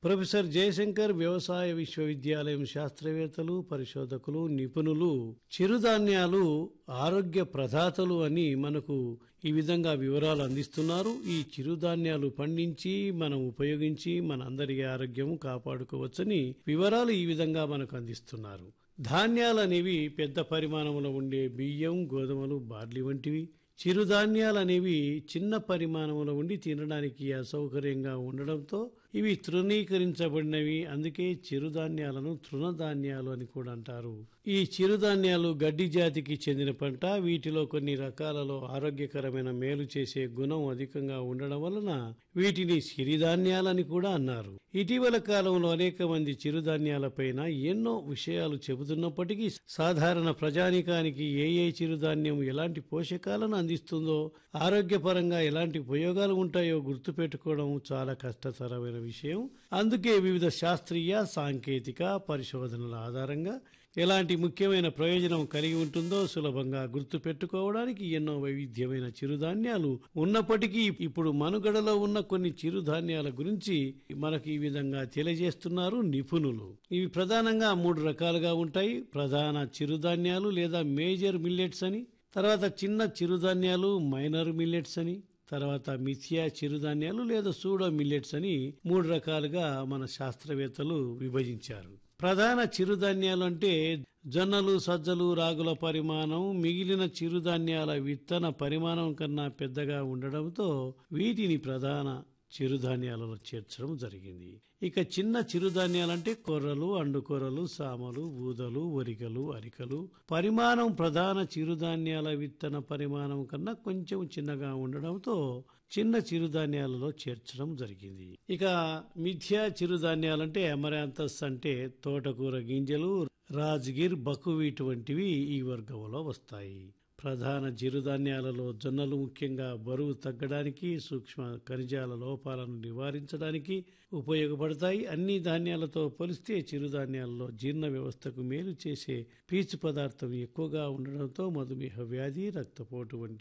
professor Jayashankar వ్యవసాయ విశ్వవిద్యాలయం శాస్త్రవేత్తలు పరిశోధకులు నిపుణులు చిరుధాన్యాలు ఆరోగ్య ప్రదాతలు అని మనకు ఈ విధంగా వివరాలు అందిస్తున్నారు ఈ చిరుధాన్యాలు పండించి మనం ఉపయోగించి మన అందరి ఆరోగ్యం కాపాడుకోవచ్చని వివరాలు ఈ విధంగా మనకు అందిస్తున్నారు ధాన్యాలు అనేవి పెద్ద పరిమాణంలో ఉండే బియ్యం గోధుమలు బార్లీ వంటివి చిరుధాన్యాలు అనేవి చిన్న పరిమాణంలో ఉండి తినడానికి అసౌకర్యంగా ఉండడంతో ఇవి తృణీకరించబడినవి అందుకే చిరుధాన్యాలను తృణధాన్యాలు అని కూడా అంటారు ఈ చిరుధాన్యాలు గడ్డి జాతికి చెందిన పంట వీటిలో కొన్ని రకాలలో ఆరోగ్యకరమైన మేలు చేసే గుణం అధికంగా ఉండడం వలన వీటిని సిరిధాన్యాలని కూడా అన్నారు ఇటీవల కాలంలో అనేక మంది చిరుధాన్యాలపైన ఎన్నో విషయాలు చెబుతున్నప్పటికీ సాధారణ ప్రజానికానికి ఏ ఏ చిరుధాన్యం ఎలాంటి పోషకాలను అందిస్తుందో ఆరోగ్యపరంగా ఎలాంటి ఉపయోగాలు ఉంటాయో గుర్తుపెట్టుకోవడం చాలా కష్టతరమైన విషయం అందుకే వివిధ శాస్త్రీయ సాంకేతిక పరిశోధనల ఆధారంగా ఎలాంటి ముఖ్యమైన ప్రయోజనం కలిగి ఉంటుందో సులభంగా గుర్తుపెట్టుకోవడానికి ఎన్నో వైవిధ్యమైన చిరుధాన్యాలు ఉన్నప్పటికీ ఇప్పుడు మనుగడలో ఉన్న కొన్ని చిరుధాన్యాల గురించి మనకు ఈ విధంగా తెలియజేస్తున్నారు నిపుణులు ఇవి ప్రధానంగా మూడు రకాలుగా ఉంటాయి ప్రధాన చిరుధాన్యాలు లేదా మేజర్ మిల్లెట్స్ అని తర్వాత చిన్న చిరుధాన్యాలు మైనర్ మిల్లెట్స్ అని తర్వాత మిథియా చిరుధాన్యాలు లేదా సూడో మిల్లెట్స్ అని మూడు రకాలుగా మన శాస్త్రవేత్తలు విభజించారు ప్రధాన చిరుధాన్యాలు అంటే జొన్నలు సజ్జలు రాగుల పరిమాణం మిగిలిన చిరుధాన్యాల విత్తన పరిమాణం కన్నా పెద్దగా ఉండడంతో వీటిని ప్రధాన చిరుధాన్యాలలో చేర్చడం జరిగింది ఇక చిన్న చిరుధాన్యాలంటే కొర్రలు అండుకొర్రలు సామలు ఊదలు వరికలు అరికలు పరిమాణం ప్రధాన చిరుధాన్యాల విత్తన పరిమాణం కన్నా కొంచెం చిన్నగా ఉండడంతో చిన్న చిరుధాన్యాలలో చేర్చడం జరిగింది ఇక మిథ్యా చిరుధాన్యాలంటే అమరాంతస్ అంటే తోటకూర గింజలు రాజ్గిర్ బకువీట్ వంటివి ఈ వర్గంలో వస్తాయి ప్రధాన చిరుధాన్యాలలో జొన్నలు ముఖ్యంగా బరువు తగ్గడానికి సూక్ష్మ ఖనిజాల లోపాలను నివారించడానికి ఉపయోగపడతాయి అన్ని ధాన్యాలతో పోలిస్తే చిరుధాన్యాలలో జీర్ణ వ్యవస్థకు మేలు చేసే పీచు పదార్థం ఎక్కువగా ఉండడంతో మధుమేహ వ్యాధి రక్తపోటు వంటి